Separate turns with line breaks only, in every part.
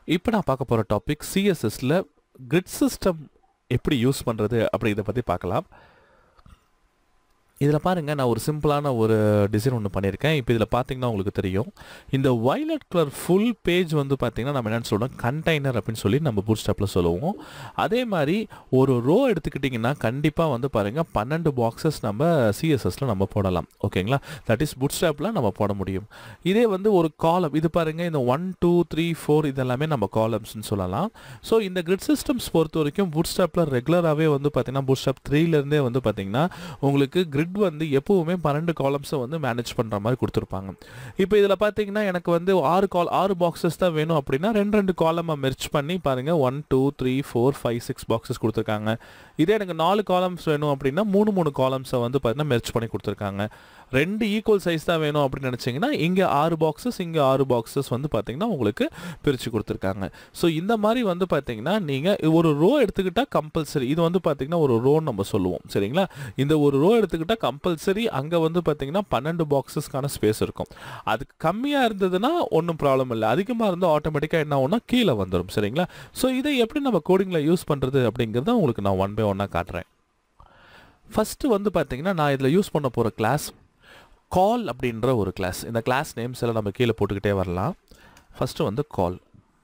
இப்போ நான் பார்க்க போகிற டாபிக் சிஎஸ்எஸ்ல கிரிட் சிஸ்டம் எப்படி யூஸ் பண்ணுறது அப்படிங்கிறத பற்றி பார்க்கலாம் இதில் பாருங்கள் நான் ஒரு சிம்பிளான ஒரு டிசைன் ஒன்று பண்ணியிருக்கேன் இப்போ இதில் பார்த்தீங்கன்னா உங்களுக்கு தெரியும் இந்த வயலட் கலர் ஃபுல் பேஜ் வந்து பார்த்தீங்கன்னா நம்ம என்னென்னு சொல்கிறோம் கண்டெய்னர் அப்படின்னு சொல்லி நம்ம பூட் ஸ்டாப்பில் சொல்லுவோம் அதே மாதிரி ஒரு ரோ எடுத்துக்கிட்டிங்கன்னா கண்டிப்பாக வந்து பாருங்கள் பன்னெண்டு பாக்ஸஸ் நம்ம சிஎஸ்எஸில் நம்ம போடலாம் ஓகேங்களா தட் இஸ் பூட் ஸ்டாப்பில் நம்ம போட முடியும் இதே வந்து ஒரு காலம் இது பாருங்கள் இந்த ஒன் டூ த்ரீ ஃபோர் இதெல்லாமே நம்ம காலம்ஸ்னு சொல்லலாம் ஸோ இந்த கிரிட் சிஸ்டம்ஸ் பொறுத்த வரைக்கும் பூட் ஸ்டாப்பில் ரெகுலராகவே வந்து பார்த்தீங்கன்னா பூட் ஸ்டாப் த்ரீலேருந்தே வந்து பார்த்தீங்கன்னா உங்களுக்கு கிரிட் வந்து எப்பவுமே பன்னெண்டு காலம்ஸை வந்து மேனேஜ் பண்ணுற மாதிரி கொடுத்துருப்பாங்க இப்போ இதில் பார்த்தீங்கன்னா எனக்கு வந்து ஆறு கால் ஆறு பாக்ஸஸ் தான் வேணும் அப்படின்னா ரெண்டு ரெண்டு காலமாக மெர்ச் பண்ணி பாருங்கள் one two three four five six boxes கொடுத்துருக்காங்க இதே எனக்கு நாலு காலம்ஸ் வேணும் அப்படின்னா மூணு மூணு காலம்ஸை வந்து பார்த்தீங்கன்னா மெர்ச் பண்ணி கொடுத்துருக்காங்க ரெண்டு ஈக்குவல் சைஸ் தான் வேணும் அப்படின்னு நினச்சிங்கன்னா இங்கே ஆறு பாக்ஸஸ் இங்கே ஆறு பாக்ஸஸ் வந்து பார்த்தீங்கன்னா உங்களுக்கு பிரித்து கொடுத்துருக்காங்க ஸோ இந்த மாதிரி வந்து பார்த்தீங்கன்னா நீங்கள் ஒரு ரோ எடுத்துக்கிட்டால் கம்பல்சரி இது வந்து பார்த்தீங்கன்னா ஒரு ரோன்னு நம்ம சொல்லுவோம் சரிங்களா இந்த ஒரு ரோ எடுத்துக்கிட்டால் கம்பல்சரி அங்கே வந்து பார்த்தீங்கன்னா பன்னெண்டு பாக்ஸஸ்க்கான ஸ்பேஸ் இருக்கும் அதுக்கு கம்மியாக இருந்ததுன்னா ஒன்றும் ப்ராப்ளம் இல்லை அதிகமாக இருந்தால் ஆட்டோமேட்டிக்காக என்ன ஆகும்னா கீழே வந்துடும் சரிங்களா ஸோ இதை எப்படி நம்ம கோடிங்கில் யூஸ் பண்ணுறது அப்படிங்கிறத உங்களுக்கு நான் ஒன் பை ஒன்னாக காட்டுறேன் ஃபஸ்ட்டு வந்து பார்த்தீங்கன்னா நான் இதில் யூஸ் பண்ண போகிற கிளாஸ் கால் அப்படின்ற ஒரு கிளாஸ் இந்த கிளாஸ் நேம்ஸ் எல்லாம் நம்ம கீழே போட்டுக்கிட்டே வரலாம் ஃபஸ்ட்டு வந்து கால்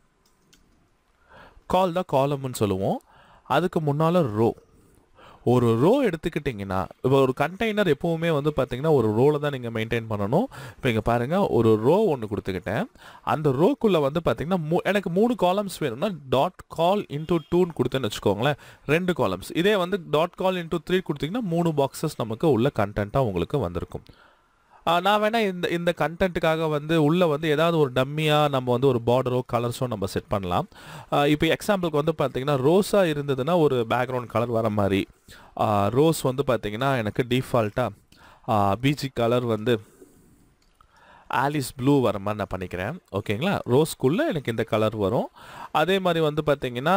கால் தான் காலம்னு சொல்லுவோம் அதுக்கு முன்னால் ரோ ஒரு ரோ எடுத்துக்கிட்டிங்கன்னா இப்போ ஒரு கண்டெய்னர் எப்போவுமே வந்து பார்த்தீங்கன்னா ஒரு ரோவில் தான் நீங்கள் மெயின்டைன் பண்ணணும் இப்போ இங்கே பாருங்கள் ஒரு ரோ ஒன்று கொடுத்துக்கிட்டேன் அந்த ரோக்குள்ளே வந்து பார்த்தீங்கன்னா மூ எனக்கு மூணு காலம்ஸ் வேணும்னா டாட் கால் இன்டூ டூன்னு கொடுத்தேன்னு வச்சுக்கோங்களேன் ரெண்டு காலம்ஸ் இதே வந்து டாட் கால் இன்டூ த்ரீ கொடுத்தீங்கன்னா மூணு பாக்ஸஸ் நமக்கு உள்ள கண்டென்ட்டாக உங்களுக்கு வந்திருக்கும் நான் வேணால் இந்த இந்த கண்டென்ட்டுக்காக வந்து உள்ளே வந்து ஏதாவது ஒரு டம்மியாக நம்ம வந்து ஒரு பார்டரோ கலர்ஸோ நம்ம செட் பண்ணலாம் இப்போ எக்ஸாம்பிளுக்கு வந்து பார்த்தீங்கன்னா ரோஸாக இருந்ததுன்னா ஒரு பேக்ரவுண்ட் கலர் வர மாதிரி ரோஸ் வந்து பார்த்தீங்கன்னா எனக்கு டிஃபால்ட்டாக பிஜி கலர் வந்து ஆலிஸ் ப்ளூ வர மாதிரி நான் பண்ணிக்கிறேன் ஓகேங்களா ரோஸ்குள்ளே எனக்கு இந்த கலர் வரும் அதே மாதிரி வந்து பார்த்தீங்கன்னா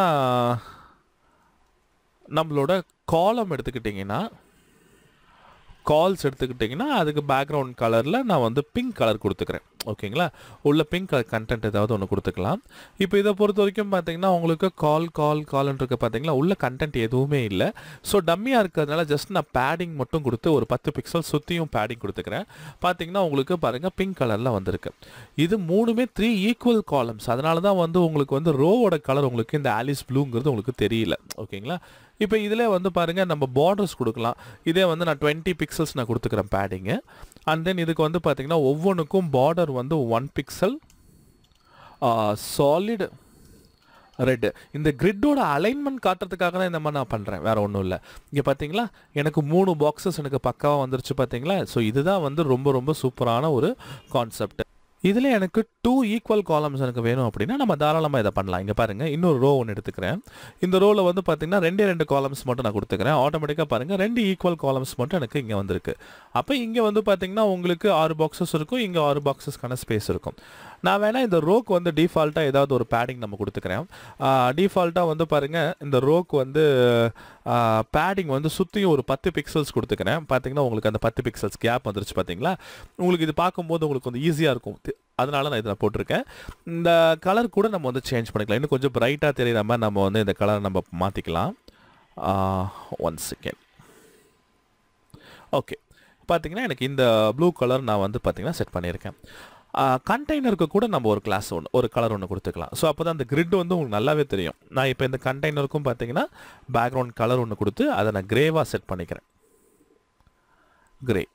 நம்மளோட காலம் எடுத்துக்கிட்டிங்கன்னா கால்ஸ் எடுத்துக்கிட்டிங்கன்னா அதுக்கு பேக்ரவுண்ட் கலரில் நான் வந்து பிங்க் கலர் கொடுத்துக்கிறேன் ஓகேங்களா உள்ள பிங்க் கலர் கண்டென்ட் ஏதாவது ஒன்று கொடுத்துக்கலாம் இப்போ இதை பொறுத்த வரைக்கும் பார்த்தீங்கன்னா உங்களுக்கு கால் கால் கால்னு இருக்க பார்த்தீங்கன்னா உள்ள கண்டென்ட் எதுவுமே இல்லை ஸோ டம்மியாக இருக்கிறதுனால ஜஸ்ட் நான் பேடிங் மட்டும் கொடுத்து ஒரு பத்து பிக்சல் சுற்றியும் பேடிங் கொடுத்துக்கிறேன் பார்த்தீங்கன்னா உங்களுக்கு பாருங்கள் பிங்க் கலரில் வந்திருக்கு இது மூணுமே த்ரீ ஈக்குவல் காலம்ஸ் அதனால தான் வந்து உங்களுக்கு வந்து ரோவோட கலர் உங்களுக்கு இந்த ஆலிஸ் ப்ளூங்கிறது உங்களுக்கு தெரியல ஓகேங்களா இப்போ இதில் வந்து பாருங்கள் நம்ம பார்டர்ஸ் கொடுக்கலாம் இதே வந்து நான் டுவெண்ட்டி பிக்சல்ஸ் நான் கொடுத்துக்கிறேன் பேடிங்கு அண்ட் தென் இதுக்கு வந்து பார்த்தீங்கன்னா ஒவ்வொன்றுக்கும் பார்டர் வந்து ஒன் பிக்சல் சாலிட் ரெட்டு இந்த கிரிட்டோட அலைன்மெண்ட் காட்டுறதுக்காக தான் இந்த மாதிரி நான் பண்ணுறேன் வேறு ஒன்றும் இல்லை இங்கே பார்த்தீங்களா எனக்கு மூணு பாக்ஸஸ் எனக்கு பக்காவாக வந்துருச்சு பார்த்தீங்களா ஸோ இதுதான் வந்து ரொம்ப ரொம்ப சூப்பரான ஒரு கான்செப்ட் இதில் எனக்கு டூ ஈக்குவல் காலம்ஸ் எனக்கு வேணும் அப்படின்னா நம்ம தாராளமாக இதை பண்ணலாம் இங்கே பாருங்கள் இன்னொரு ரோ ஒன்று எடுத்துக்கிறேன் இந்த ரோவில் வந்து பார்த்தீங்கன்னா ரெண்டே ரெண்டு காலம்ஸ் மட்டும் நான் கொடுத்துக்கிறேன் ஆட்டோமேட்டிக்காக பாருங்கள் ரெண்டு ஈக்குவல் காலம்ஸ் மட்டும் எனக்கு இங்கே வந்திருக்கு அப்போ இங்கே வந்து பார்த்தீங்கன்னா உங்களுக்கு ஆறு பாக்ஸஸ் இருக்கும் இங்கே ஆறு பாக்ஸஸ்க்கான ஸ்பேஸ் இருக்கும் நான் வேணால் இந்த ரோக்கு வந்து டிஃபால்ட்டாக ஏதாவது ஒரு பேடிங் நம்ம கொடுத்துக்கிறேன் டிஃபால்ட்டாக வந்து பாருங்கள் இந்த ரோக்கு வந்து பேடிங் வந்து சுற்றியும் ஒரு பத்து பிக்சல்ஸ் கொடுத்துக்கிறேன் பார்த்தீங்கன்னா உங்களுக்கு அந்த பத்து பிக்சல்ஸ் கேப் வந்துருச்சு பார்த்தீங்களா உங்களுக்கு இது பார்க்கும்போது உங்களுக்கு வந்து ஈஸியாக இருக்கும் அதனால நான் இதில் போட்டிருக்கேன் இந்த கலர் கூட நம்ம வந்து சேஞ்ச் பண்ணிக்கலாம் இன்னும் கொஞ்சம் பிரைட்டாக தெரியுற மாதிரி நம்ம வந்து இந்த கலரை நம்ம மாற்றிக்கலாம் ஒன் செகண்ட் ஓகே பார்த்தீங்கன்னா எனக்கு இந்த ப்ளூ கலர் நான் வந்து பார்த்தீங்கன்னா செட் பண்ணியிருக்கேன் கண்டெய்னருக்கு கூட நம்ம ஒரு கிளாஸ் ஒன்று ஒரு கலர் ஒன்று கொடுத்துக்கலாம் ஸோ அப்போ தான் அந்த கிரிட் வந்து உங்களுக்கு நல்லாவே தெரியும் நான் இப்போ இந்த கண்டெய்னருக்கும் பார்த்தீங்கன்னா பேக்ரவுண்ட் கலர் ஒன்று கொடுத்து அதை நான் கிரேவாக செட் பண்ணிக்கிறேன் கிரே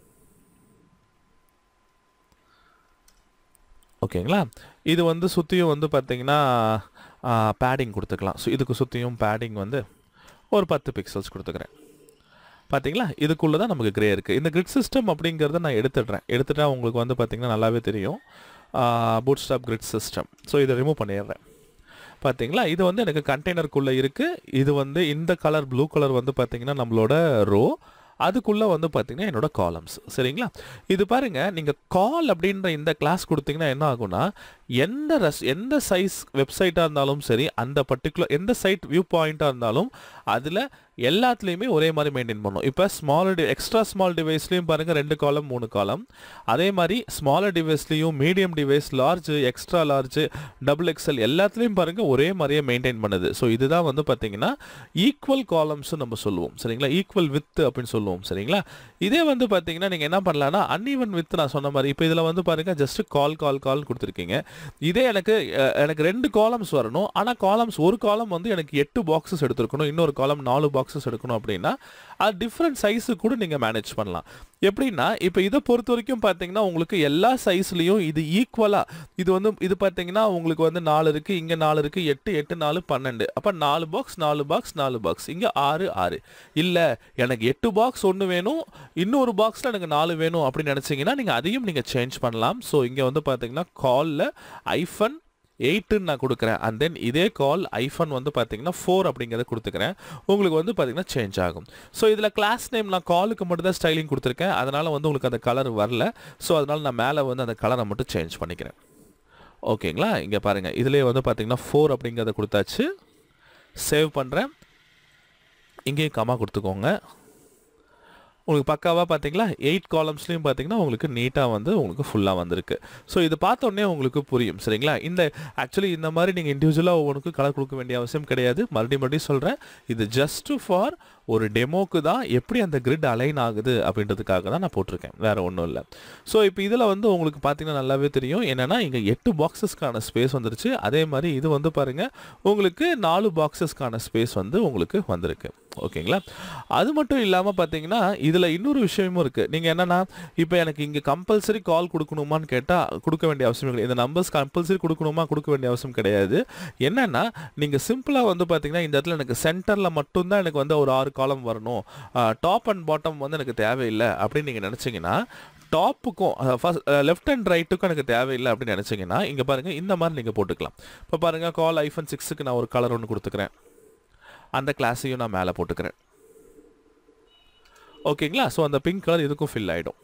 ஓகேங்களா இது வந்து சுற்றியும் வந்து பார்த்தீங்கன்னா பேடிங் கொடுத்துக்கலாம் ஸோ இதுக்கு சுற்றியும் பேடிங் வந்து ஒரு பத்து பிக்சல்ஸ் கொடுத்துக்கிறேன் பார்த்தீங்களா இதுக்குள்ளே தான் நமக்கு கிரே இருக்குது இந்த கிரிட் சிஸ்டம் அப்படிங்கிறத நான் எடுத்துடுறேன் எடுத்துட்டா உங்களுக்கு வந்து பார்த்திங்கன்னா நல்லாவே தெரியும் bootstrap grid system so இதை ரிமூவ் பண்ணிடுறேன் பார்த்தீங்களா இது வந்து எனக்கு கண்டெய்னருக்குள்ளே இருக்குது இது வந்து இந்த கலர் ப்ளூ கலர் வந்து பார்த்திங்கன்னா நம்மளோட ரோ அதுக்குள்ளே வந்து பார்த்தீங்கன்னா என்னோட காலம்ஸ் சரிங்களா இது பாருங்க நீங்கள் கால் அப்படின்ற இந்த கிளாஸ் கொடுத்தீங்கன்னா என்ன ஆகும்னா எந்த ரெஸ் எந்த சைஸ் வெப்சைட்டாக இருந்தாலும் சரி அந்த பர்டிகுலர் எந்த சைட் வியூ பாயிண்ட்டாக இருந்தாலும் அதில் எல்லாத்துலேயுமே ஒரே மாதிரி மெயின்டைன் பண்ணும் இப்போ ஸ்மால் டி எக்ஸ்ட்ரா ஸ்மால் டிவைஸ்லையும் பாருங்கள் ரெண்டு காலம் மூணு காலம் அதே மாதிரி ஸ்மாலர் டிவைஸ்லையும் medium device large extra large double XL எல்லாத்துலேயும் பாருங்கள் ஒரே மாதிரியே மெயின்டைன் பண்ணுது ஸோ இதுதான் வந்து பார்த்தீங்கன்னா ஈக்குவல் காலம்ஸ் நம்ம சொல்லுவோம் சரிங்களா ஈக்குவல் வித் அப்படின்னு சொல்லுவோம் சரிங்களா இதே வந்து பார்த்தீங்கன்னா நீங்கள் என்ன பண்ணலாம்னா அன்இவன் வித் நான் சொன்ன மாதிரி இப்போ இதில் வந்து பாருங்கள் ஜஸ்ட் கால் கால் கால் கொடுத்துருக்கீங்க இதே எனக்கு அஹ், எனக்கு ரெண்டு காலம்ஸ் வரணும் ஆனால் காலம்ஸ் ஒரு காலம் வந்து எனக்கு எட்டு பாக்ஸஸ் எடுத்துருக்கணும் இன்னொரு காலம் நாலு பாக்ஸஸ் எடுக்கணும் அப்படின்னா அது டிஃப்ரெண்ட் சைஸு கூட நீங்கள் மேனேஜ் பண்ணலாம் எப்படின்னா இப்போ இதை பொறுத்த வரைக்கும் பார்த்தீங்கன்னா உங்களுக்கு எல்லா சைஸ்லேயும் இது ஈக்குவலாக இது வந்து இது பார்த்தீங்கன்னா உங்களுக்கு வந்து நாலு இருக்குது இங்கே நாலு இருக்குது எட்டு எட்டு நாலு பன்னெண்டு அப்போ நாலு பாக்ஸ் நாலு பாக்ஸ் நாலு பாக்ஸ் இங்கே ஆறு ஆறு இல்லை எனக்கு எட்டு பாக்ஸ் ஒன்று வேணும் இன்னொரு பாக்ஸில் எனக்கு நாலு வேணும் அப்படின்னு நினச்சிங்கன்னா நீங்கள் அதையும் நீங்கள் சேஞ்ச் பண்ணலாம் ஸோ இங்கே வந்து பார்த்தீங்கன்னா காலில் ஐஃபன் எயிட்டுன்னு நான் கொடுக்குறேன் அண்ட் தென் இதே கால் ஐஃபன் வந்து பார்த்தீங்கன்னா ஃபோர் அப்படிங்கிறத கொடுத்துக்கிறேன் உங்களுக்கு வந்து பார்த்தீங்கன்னா சேஞ்ச் ஆகும் ஸோ இதில் கிளாஸ் நேம் நான் காலுக்கு மட்டும் தான் ஸ்டைலிங் கொடுத்துருக்கேன் அதனால் வந்து உங்களுக்கு அந்த கலர் வரல ஸோ அதனால் நான் மேலே வந்து அந்த கலரை மட்டும் சேஞ்ச் பண்ணிக்கிறேன் ஓகேங்களா இங்கே பாருங்கள் இதிலே வந்து பார்த்தீங்கன்னா ஃபோர் அப்படிங்கிறத கொடுத்தாச்சு சேவ் பண்ணுறேன் இங்கேயும் கமா கொடுத்துக்கோங்க உங்களுக்கு பக்காவாக பார்த்தீங்களா எயிட் காலம்ஸ்லையும் பார்த்தீங்கன்னா உங்களுக்கு நீட்டாக வந்து உங்களுக்கு ஃபுல்லாக வந்திருக்கு ஸோ இது பார்த்த உடனே உங்களுக்கு புரியும் சரிங்களா இந்த ஆக்சுவலி இந்த மாதிரி நீங்கள் இண்டிவிஜுவலாக ஒவ்வொன்றுக்கு கலர் கொடுக்க வேண்டிய அவசியம் கிடையாது மறுபடியும் மறுபடியும் சொல்கிறேன் இது ஜஸ்ட் ஃபார் ஒரு டெமோக்கு தான் எப்படி அந்த கிரிட் அலைன் ஆகுது அப்படின்றதுக்காக தான் நான் போட்டிருக்கேன் வேறு ஒன்றும் இல்லை ஸோ இப்போ இதில் வந்து உங்களுக்கு பார்த்தீங்கன்னா நல்லாவே தெரியும் என்னென்னா இங்கே எட்டு பாக்ஸஸ்க்கான ஸ்பேஸ் வந்துருச்சு அதே மாதிரி இது வந்து பாருங்கள் உங்களுக்கு நாலு பாக்ஸஸ்க்கான ஸ்பேஸ் வந்து உங்களுக்கு வந்திருக்கு ஓகேங்களா அது மட்டும் இல்லாமல் பார்த்தீங்கன்னா இதில் இன்னொரு விஷயமும் இருக்குது நீங்கள் என்னென்னா இப்போ எனக்கு இங்கே கம்பல்சரி கால் கொடுக்கணுமான்னு கேட்டால் கொடுக்க வேண்டிய அவசியம் கிடையாது இந்த நம்பர்ஸ் கம்பல்சரி கொடுக்கணுமா கொடுக்க வேண்டிய அவசியம் கிடையாது என்னென்னா நீங்கள் சிம்பிளாக வந்து பார்த்தீங்கன்னா இந்த இடத்துல எனக்கு சென்டரில் மட்டும்தான் எனக்கு வந்து ஒரு ஆறு காலம் வரணும் டாப் அண்ட் பாட்டம் வந்து எனக்கு தேவையில்லை அப்படின்னு நீங்கள் நினச்சிங்கன்னா டாப்புக்கும் ஃபஸ்ட் லெஃப்ட் அண்ட் ரைட்டுக்கும் எனக்கு தேவையில்லை அப்படின்னு நினச்சிங்கன்னா இங்கே பாருங்கள் இந்த மாதிரி நீங்கள் போட்டுக்கலாம் இப்போ பாருங்கள் கால் ஐஃபோன் சிக்ஸுக்கு நான் ஒரு கலர் ஒன்று கொடுத்துக்கிறேன் அந்த கிளாஸையும் நான் மேலே போட்டுக்கிறேன் ஓகேங்களா ஸோ அந்த பிங்க் கலர் இதுக்கும் ஃபில் ஆகிடும்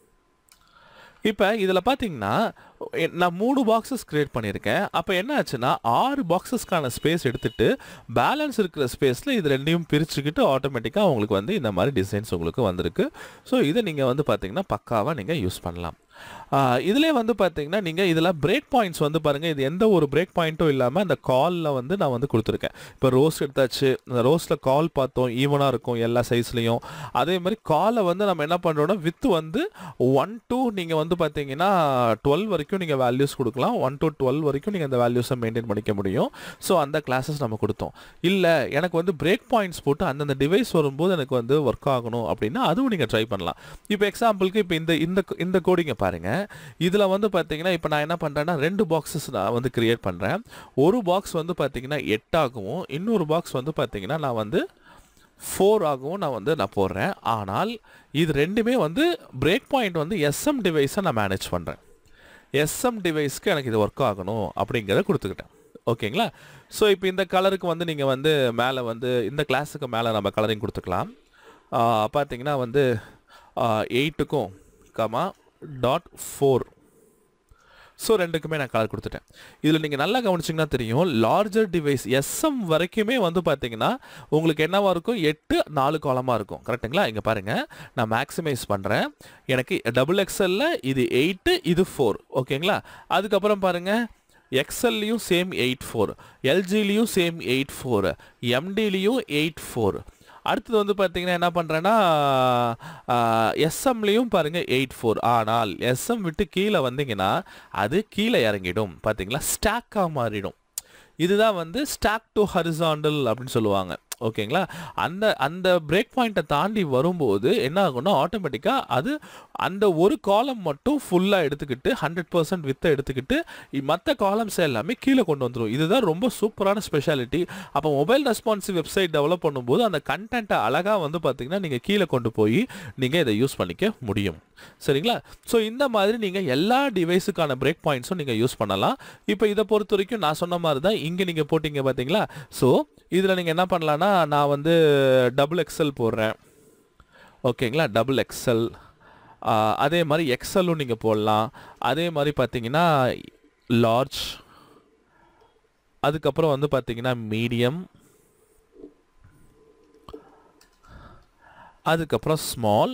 இப்போ இதில் பார்த்தீங்கன்னா எ- நான் மூணு பாக்ஸஸ் கிரியேட் பண்ணியிருக்கேன் அப்போ என்ன ஆச்சுன்னா ஆறு பாக்ஸஸ்க்கான ஸ்பேஸ் எடுத்துட்டு பேலன்ஸ் இருக்கிற ஸ்பேஸில் இது ரெண்டையும் பிரிச்சுக்கிட்டு ஆட்டோமேட்டிக்காக உங்களுக்கு வந்து இந்த மாதிரி டிசைன்ஸ் உங்களுக்கு வந்திருக்கு ஸோ இதை நீங்கள் வந்து பார்த்தீங்கன்னா பக்காவாக நீங்கள் யூஸ் பண்ணலாம் இதிலே வந்து பார்த்தீங்கன்னா நீங்கள் இதில் பிரேக் பாயிண்ட்ஸ் வந்து பாருங்கள் இது எந்த ஒரு பிரேக் பாயிண்ட்டும் இல்லாமல் அந்த காலில் வந்து நான் வந்து கொடுத்துருக்கேன் இப்போ ரோஸ் எடுத்தாச்சு அந்த ரோஸில் கால் பார்த்தோம் ஈவனாக இருக்கும் எல்லா சைஸ்லேயும் அதே மாதிரி காலை வந்து நம்ம என்ன பண்ணுறோம்னா வித் வந்து ஒன் டூ நீங்கள் வந்து பார்த்தீங்கன்னா டுவெல் வரைக்கும் நீங்கள் வேல்யூஸ் கொடுக்கலாம் ஒன் to டுவெல் வரைக்கும் நீங்கள் அந்த வேல்யூஸை மெயின்டைன் பண்ணிக்க முடியும் ஸோ அந்த கிளாஸஸ் நம்ம கொடுத்தோம் இல்லை எனக்கு வந்து பிரேக் பாயிண்ட்ஸ் போட்டு அந்தந்த டிவைஸ் வரும்போது எனக்கு வந்து ஒர்க் ஆகணும் அப்படின்னா அதுவும் நீங்கள் ட்ரை பண்ணலாம் இப்போ எக்ஸாம்பிளுக்கு இப்போ இந்த இந்த இந்த கோடிங்க பாருங்க இதில் வந்து பார்த்தீங்கன்னா இப்போ நான் என்ன பண்ணுறேன்னா ரெண்டு பாக்ஸஸ் நான் வந்து கிரியேட் பண்ணுறேன் ஒரு பாக்ஸ் வந்து பார்த்தீங்கன்னா எட்டாகவும் இன்னொரு பாக்ஸ் வந்து பார்த்தீங்கன்னா நான் வந்து ஃபோர் ஆகவும் நான் வந்து நான் போடுறேன் ஆனால் இது ரெண்டுமே வந்து பிரேக் பாயிண்ட் வந்து எஸ்எம் டிவைஸை நான் மேனேஜ் பண்ணுறேன் எஸ்எம் டிவைஸ்க்கு எனக்கு இது ஒர்க் ஆகணும் அப்படிங்கிறத கொடுத்துக்கிட்டேன் ஓகேங்களா ஸோ இப்போ இந்த கலருக்கு வந்து நீங்கள் வந்து மேலே வந்து இந்த கிளாஸுக்கு மேலே நம்ம கலரிங் கொடுத்துக்கலாம் ஆஹ் பார்த்தீங்கன்னா வந்து எயிட்டுக்கும் கமா டாட் ஃபோர் ஸோ ரெண்டுக்குமே நான் கலர் கொடுத்துட்டேன் இதில் நீங்கள் நல்லா கவனிச்சிங்கன்னா தெரியும் லார்ஜர் டிவைஸ் எஸ்எம் வரைக்குமே வந்து பார்த்தீங்கன்னா உங்களுக்கு என்னவா இருக்கும் எட்டு நாலு காலமாக இருக்கும் கரெக்ட்டுங்களா இங்கே பாருங்கள் நான் மேக்ஸிமைஸ் பண்ணுறேன் எனக்கு டபுள் எக்ஸ்எல்ல இது எயிட்டு இது ஃபோர் ஓகேங்களா அதுக்கப்புறம் பாருங்கள் எக்ஸ்எல்லையும் சேம் எயிட் ஃபோர் எல்ஜிலையும் சேம் எயிட் ஃபோர் எம்டிலையும் எயிட் ஃபோர் அடுத்தது வந்து பார்த்தீங்கன்னா என்ன பண்ணுறேன்னா எஸ்எம்லேயும் பாருங்கள் எயிட் ஃபோர் ஆனால் எஸ்எம் விட்டு கீழே வந்தீங்கன்னா அது கீழே இறங்கிடும் பார்த்தீங்களா ஸ்டாக்காக மாறிடும் இதுதான் வந்து ஸ்டாக் டு ஹரிசாண்டல் அப்படின்னு சொல்லுவாங்க ஓகேங்களா அந்த அந்த பிரேக் பாயிண்ட்டை தாண்டி வரும்போது என்ன ஆகும்னா ஆட்டோமேட்டிக்காக அது அந்த ஒரு காலம் மட்டும் ஃபுல்லாக எடுத்துக்கிட்டு ஹண்ட்ரட் பர்சன்ட் வித்தை எடுத்துக்கிட்டு மற்ற காலம்ஸ் எல்லாமே கீழே கொண்டு வந்துடும் இதுதான் ரொம்ப சூப்பரான ஸ்பெஷாலிட்டி அப்போ மொபைல் ரெஸ்பான்சிவ் வெப்சைட் டெவலப் பண்ணும்போது அந்த கண்டென்ட்டை அழகாக வந்து பார்த்தீங்கன்னா நீங்கள் கீழே கொண்டு போய் நீங்கள் இதை யூஸ் பண்ணிக்க முடியும் சரிங்களா ஸோ இந்த மாதிரி நீங்கள் எல்லா டிவைஸுக்கான பிரேக் பாயிண்ட்ஸும் நீங்கள் யூஸ் பண்ணலாம் இப்போ இதை பொறுத்த வரைக்கும் நான் சொன்ன மாதிரி தான் இங்கே நீங்கள் போட்டிங்க பார்த்தீங்களா ஸோ இதில் நீங்கள் என்ன பண்ணலான்னா நான் வந்து டபுள் எக்ஸல் போடுறேன் ஓகேங்களா டபுள் எக்ஸல் அதே மாதிரி எக்ஸலும் நீங்கள் போடலாம் அதே மாதிரி பார்த்தீங்கன்னா லார்ஜ் அதுக்கப்புறம் வந்து பார்த்தீங்கன்னா மீடியம் அதுக்கப்புறம் ஸ்மால்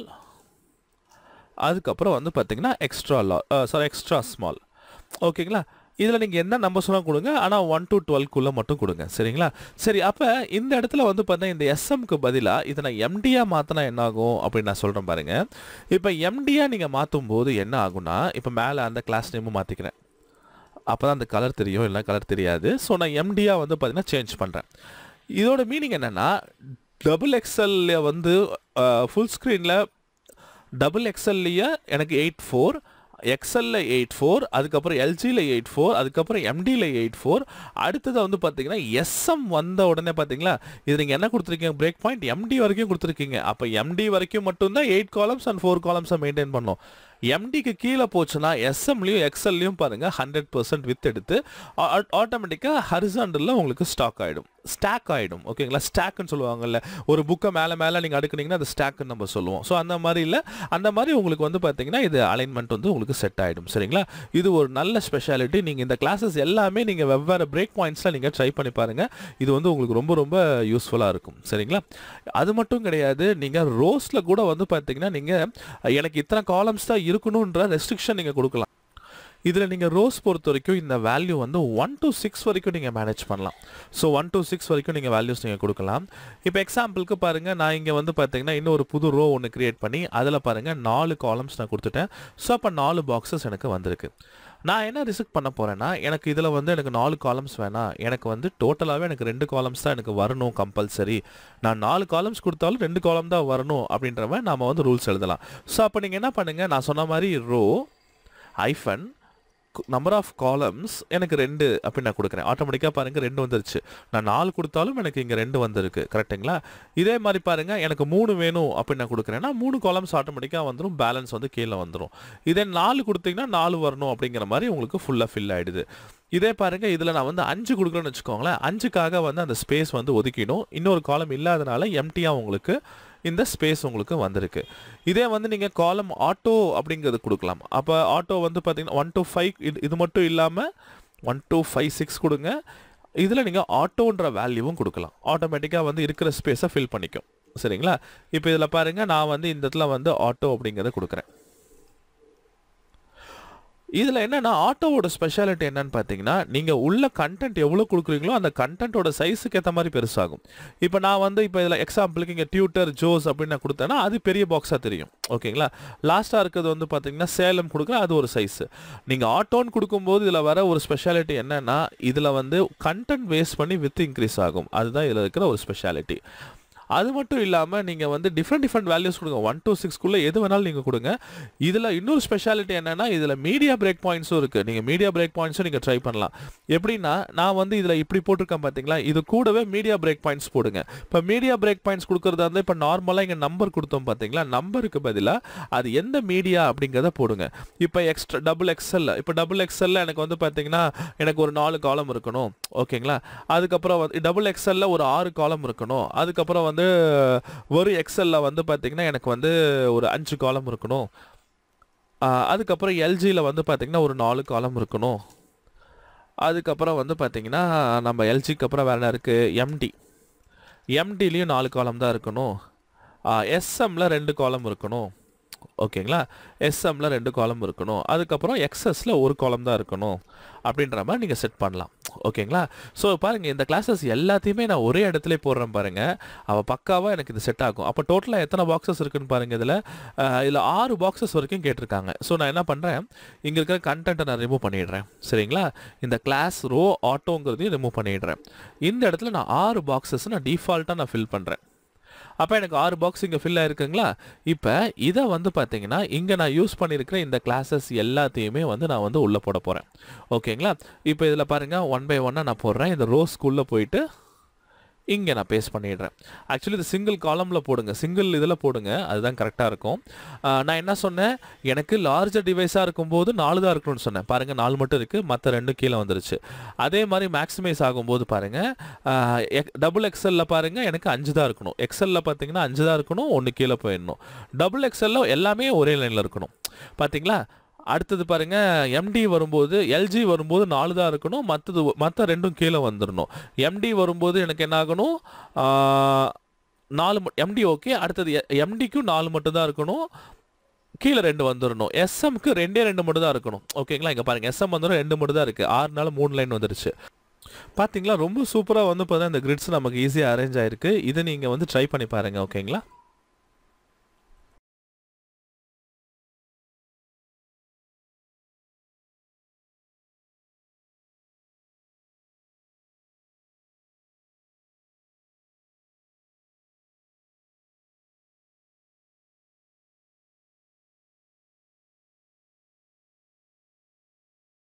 அதுக்கப்புறம் வந்து பார்த்தீங்கன்னா எக்ஸ்ட்ரா லா சாரி எக்ஸ்ட்ரா ஸ்மால் ஓகேங்களா இதில் நீங்கள் என்ன நம்பர் சொன்னால் கொடுங்க ஆனால் ஒன் டு டுவெல்க்குள்ளே மட்டும் கொடுங்க சரிங்களா சரி அப்போ இந்த இடத்துல வந்து பார்த்தீங்கன்னா இந்த எஸ்எம்க்கு பதிலாக இதை நான் எம்டியாக மாற்றினா என்ன ஆகும் அப்படின்னு நான் சொல்கிறேன் பாருங்கள் இப்போ எம்டியாக நீங்கள் மாற்றும் போது என்ன ஆகும்னா இப்போ மேலே அந்த கிளாஸ் நேமும் மாற்றிக்கிறேன் அப்போ தான் அந்த கலர் தெரியும் இல்லை கலர் தெரியாது ஸோ நான் எம்டியாக வந்து பார்த்தீங்கன்னா சேஞ்ச் பண்ணுறேன் இதோட மீனிங் என்னென்னா டபுள் எக்ஸல்ல வந்து ஃபுல் ஸ்க்ரீனில் டபுள் எக்ஸல்லையே எனக்கு எயிட் ஃபோர் எக்ஸல்ல எயிட் ஃபோர் அதுக்கப்புறம் எல்ஜியில் எயிட் ஃபோர் அதுக்கப்புறம் எம்டியில் எயிட் ஃபோர் அடுத்தது வந்து பார்த்தீங்கன்னா எஸ்எம் வந்த உடனே பார்த்தீங்களா இது நீங்கள் என்ன கொடுத்துருக்கீங்க பிரேக் பாயிண்ட் எம்டி வரைக்கும் கொடுத்துருக்கீங்க அப்போ எம்டி வரைக்கும் மட்டும்தான் எயிட் காலம்ஸ் அண்ட் ஃபோர் காலம்ஸை மெயின்டைன் பண்ணோம் எம்டிக்கு கீழே போச்சுன்னா எஸ்எம்லையும் எக்ஸல்லையும் பாருங்கள் ஹண்ட்ரட் பர்சன்ட் வித் எடுத்து ஆட்டோமேட்டிக்காக ஹரிசாண்டலில் உங்களுக்கு ஸ்டாக் ஆகிடும் ஸ்டாக் ஆகிடும் ஓகேங்களா ஸ்டாக்னு சொல்லுவாங்கல்ல ஒரு புக்கை மேலே மேலே நீங்கள் அடுக்குனீங்கன்னா அது ஸ்டாக்னு நம்ம சொல்லுவோம் ஸோ அந்த மாதிரி இல்லை அந்த மாதிரி உங்களுக்கு வந்து பார்த்தீங்கன்னா இது அலைன்மெண்ட் வந்து உங்களுக்கு செட் ஆகிடும் சரிங்களா இது ஒரு நல்ல ஸ்பெஷாலிட்டி நீங்கள் இந்த கிளாஸஸ் எல்லாமே நீங்கள் வெவ்வேறு பிரேக் பாயிண்ட்ஸில் நீங்கள் ட்ரை பண்ணி பாருங்கள் இது வந்து உங்களுக்கு ரொம்ப ரொம்ப யூஸ்ஃபுல்லாக இருக்கும் சரிங்களா அது மட்டும் கிடையாது நீங்கள் ரோஸில் கூட வந்து பார்த்தீங்கன்னா நீங்கள் எனக்கு இத்தனை காலம்ஸ் தான் இருக்கணுன்ற ரெஸ்ட்ரிக்ஷன் நீங்கள் கொடுக்கலாம் இதில் நீங்கள் ரோஸ் பொறுத்த வரைக்கும் இந்த வேல்யூ வந்து ஒன் to சிக்ஸ் வரைக்கும் நீங்கள் மேனேஜ் பண்ணலாம் ஸோ ஒன் to சிக்ஸ் வரைக்கும் நீங்கள் வேல்யூஸ் நீங்கள் கொடுக்கலாம் இப்போ எக்ஸாம்பிளுக்கு பாருங்கள் நான் இங்கே வந்து பார்த்தீங்கன்னா இன்னும் ஒரு புது ரோ ஒன்று கிரியேட் பண்ணி அதில் பாருங்கள் நாலு காலம்ஸ் நான் கொடுத்துட்டேன் ஸோ அப்போ நாலு பாக்ஸஸ் எனக்கு வந்திருக்கு நான் என்ன ரிசெக்ட் பண்ண போகிறேன்னா எனக்கு இதில் வந்து எனக்கு நாலு காலம்ஸ் வேணாம் எனக்கு வந்து டோட்டலாகவே எனக்கு ரெண்டு காலம்ஸ் தான் எனக்கு வரணும் கம்பல்சரி நான் நாலு காலம்ஸ் கொடுத்தாலும் ரெண்டு காலம் தான் வரணும் அப்படின்ற மாதிரி நாம வந்து ரூல்ஸ் எழுதலாம் ஸோ அப்போ நீங்கள் என்ன பண்ணுங்கள் நான் சொன்ன மாதிரி ரோ ஐஃபன் நம்பர் ஆஃப் காலம்ஸ் எனக்கு ரெண்டு அப்படின்னு நான் கொடுக்குறேன் ஆட்டோமேட்டிக்காக பாருங்கள் ரெண்டு வந்துருச்சு நான் நாலு கொடுத்தாலும் எனக்கு இங்கே ரெண்டு வந்திருக்கு கரெக்ட்டுங்களா இதே மாதிரி பாருங்கள் எனக்கு மூணு வேணும் அப்படின்னு நான் கொடுக்குறேன்னா மூணு காலம்ஸ் ஆட்டோமேட்டிக்காக வந்துடும் பேலன்ஸ் வந்து கீழே வந்துடும் இதே நாலு கொடுத்தீங்கன்னா நாலு வரணும் அப்படிங்கிற மாதிரி உங்களுக்கு ஃபுல்லாக ஃபில் ஆகிடுது இதே பாருங்க இதில் நான் வந்து அஞ்சு கொடுக்குறேன்னு வச்சுக்கோங்களேன் அஞ்சுக்காக வந்து அந்த ஸ்பேஸ் வந்து ஒதுக்கிடும் இன்னொரு காலம் இல்லாதனால எம்டியாக உங்களுக்கு இந்த ஸ்பேஸ் உங்களுக்கு வந்திருக்கு இதே வந்து நீங்கள் காலம் ஆட்டோ அப்படிங்கிறது கொடுக்கலாம் அப்போ ஆட்டோ வந்து பார்த்தீங்கன்னா ஒன் to ஃபைவ் இது இது மட்டும் இல்லாமல் ஒன் to ஃபைவ் சிக்ஸ் கொடுங்க இதில் நீங்கள் ஆட்டோன்ற வேல்யூவும் கொடுக்கலாம் ஆட்டோமேட்டிக்காக வந்து இருக்கிற ஸ்பேஸை ஃபில் பண்ணிக்கும் சரிங்களா இப்போ இதில் பாருங்கள் நான் வந்து இந்த இடத்துல வந்து ஆட்டோ அப்படிங்கிறத கொடுக்குறேன் இதில் என்னன்னா ஆட்டோவோட ஸ்பெஷாலிட்டி என்னன்னு பார்த்தீங்கன்னா நீங்கள் உள்ள கண்டென்ட் எவ்வளோ கொடுக்குறீங்களோ அந்த கண்டென்ட்டோட சைஸுக்கு ஏற்ற மாதிரி பெருசாகும் இப்போ நான் வந்து இப்போ இதில் எக்ஸாம்பிளுக்கு இங்கே டியூட்டர் ஜோஸ் அப்படின்னு நான் கொடுத்தேன்னா அது பெரிய பாக்ஸாக தெரியும் ஓகேங்களா லாஸ்ட்டாக இருக்கிறது வந்து பார்த்தீங்கன்னா சேலம் கொடுக்குறேன் அது ஒரு சைஸு நீங்கள் ஆட்டோன்னு கொடுக்கும்போது இதில் வர ஒரு ஸ்பெஷாலிட்டி என்னன்னா இதில் வந்து கண்டென்ட் வேஸ்ட் பண்ணி வித் இன்க்ரீஸ் ஆகும் அதுதான் இதில் இருக்கிற ஒரு ஸ்பெஷாலிட்டி அது மட்டும் இல்லாமல் நீங்கள் வந்து டிஃப்ரெண்ட் டிஃப்ரெண்ட் வேல்யூஸ் கொடுங்க ஒன் to சிக்ஸ்க்குள்ளே எது வேணாலும் நீங்கள் கொடுங்க இதில் இன்னொரு ஸ்பெஷாலிட்டி என்னென்னா இதில் மீடியா பிரேக் பாயிண்ட்ஸும் இருக்குது நீங்கள் மீடியா பிரேக் பாயிண்ட்ஸும் நீங்கள் ட்ரை பண்ணலாம் எப்படின்னா நான் வந்து இதில் இப்படி போட்டிருக்கேன் பார்த்தீங்களா இது கூடவே மீடியா பிரேக் பாயிண்ட்ஸ் போடுங்க இப்போ மீடியா பிரேக் பாயிண்ட்ஸ் கொடுக்குறதா இருந்தால் இப்போ நார்மலாக இங்கே நம்பர் கொடுத்தோம் பார்த்தீங்களா நம்பருக்கு பதிலாக அது எந்த மீடியா அப்படிங்கிறத போடுங்க இப்போ எக்ஸ்ட்ரா டபுள் எக்ஸ்எல்ல இப்போ டபுள் எக்ஸ்எல்ல எனக்கு வந்து பார்த்தீங்கன்னா எனக்கு ஒரு நாலு காலம் இருக்கணும் ஓகேங்களா அதுக்கப்புறம் வந்து டபுள் எக்ஸ்எல்ல ஒரு ஆறு காலம் இருக்கணும் அதுக்கப்புறம் வந்து ஒரு எக்ஸ்எல்ல வந்து பார்த்தீங்கன்னா எனக்கு வந்து ஒரு அஞ்சு காலம் இருக்கணும் ஆஹ் அதுக்கப்புறம் எல்ஜியில் வந்து பார்த்தீங்கன்னா ஒரு நாலு காலம் இருக்கணும் அதுக்கப்புறம் வந்து பார்த்தீங்கன்னா நம்ம எல்ஜிக்கு அப்புறம் வேறு என்ன இருக்குது எம்டி எம்டிலையும் நாலு காலம் தான் இருக்கணும் எஸ்எம்மில் ரெண்டு காலம் இருக்கணும் ஓகேங்களா எஸ்எம்மில் ரெண்டு காலம் இருக்கணும் அதுக்கப்புறம் எக்ஸஸில் ஒரு காலம் தான் இருக்கணும் அப்படின்ற மாதிரி நீங்கள் செட் பண்ணலாம் ஓகேங்களா ஸோ பாருங்கள் இந்த கிளாஸஸ் எல்லாத்தையுமே நான் ஒரே இடத்துல போடுறேன் பாருங்கள் அவள் பக்காவாக எனக்கு இது செட் ஆகும் அப்போ டோட்டலாக எத்தனை பாக்ஸஸ் இருக்குன்னு பாருங்கள் இதில் இதில் ஆறு பாக்ஸஸ் வரைக்கும் கேட்டிருக்காங்க ஸோ நான் என்ன பண்ணுறேன் இங்கே இருக்கிற கண்டென்ட்டை நான் ரிமூவ் பண்ணிடுறேன் சரிங்களா இந்த கிளாஸ் ரோ ஆட்டோங்கிறதையும் ரிமூவ் பண்ணிடுறேன் இந்த இடத்துல நான் ஆறு பாக்ஸஸ் நான் டிஃபால்ட்டாக நான் ஃபில் பண்ணுறேன் அப்போ எனக்கு ஆறு பாக்ஸ் இங்கே ஃபில் ஆயிருக்குங்களா இப்போ இதை வந்து பார்த்தீங்கன்னா இங்கே நான் யூஸ் பண்ணியிருக்கிற இந்த கிளாஸஸ் எல்லாத்தையுமே வந்து நான் வந்து உள்ளே போட போகிறேன் ஓகேங்களா இப்போ இதில் பாருங்கள் ஒன் பை ஒன்னாக நான் போடுறேன் இந்த ரோஸ்க்குள்ளே போயிட்டு இங்கே நான் பேஸ்ட் பண்ணிடுறேன் ஆக்சுவலி இது சிங்கிள் காலமில் போடுங்க சிங்கிள் இதில் போடுங்க அதுதான் கரெக்டாக இருக்கும் ஆஹ் நான் என்ன சொன்னேன் எனக்கு லார்ஜர் டிவைஸாக இருக்கும்போது நாலு தான் இருக்கணும்னு சொன்னேன் பாருங்கள் நாலு மட்டும் இருக்குது மற்ற ரெண்டும் கீழே வந்துருச்சு அதே மாதிரி மேக்ஸிமைஸ் ஆகும்போது பாருங்கள் டபுள் எக்ஸலில் பாருங்கள் எனக்கு அஞ்சு தான் இருக்கணும் எக்ஸலில் பார்த்தீங்கன்னா அஞ்சு தான் இருக்கணும் ஒன்று கீழே போயிடணும் டபுள் எக்ஸலில் எல்லாமே ஒரே லைனில் இருக்கணும் பார்த்தீங்களா அடுத்தது பாருங்க எம்டி வரும்போது எல்ஜி வரும்போது நாலு தான் இருக்கணும் மற்றது மற்ற ரெண்டும் கீழே வந்துடணும் எம்டி வரும்போது எனக்கு என்ன ஆகணும் நாலு எம்டி ஓகே அடுத்தது எம்டிக்கும் நாலு மட்டும் தான் இருக்கணும் கீழே ரெண்டு வந்துடணும் எஸ்எம்க்கு ரெண்டே ரெண்டு மட்டும் தான் இருக்கணும் ஓகேங்களா இங்கே பாருங்கள் எஸ்எம் வந்துடும் ரெண்டு மட்டும் தான் இருக்குது ஆறு நாள் மூணு லைன் வந்துருச்சு பார்த்தீங்களா ரொம்ப சூப்பராக வந்து பார்த்தா இந்த கிரிட்ஸ் நமக்கு ஈஸியாக அரேஞ்ச் ஆயிருக்கு இதை நீங்கள் வந்து ட்ரை பண்ணி பாருங்கள் ஓகேங்களா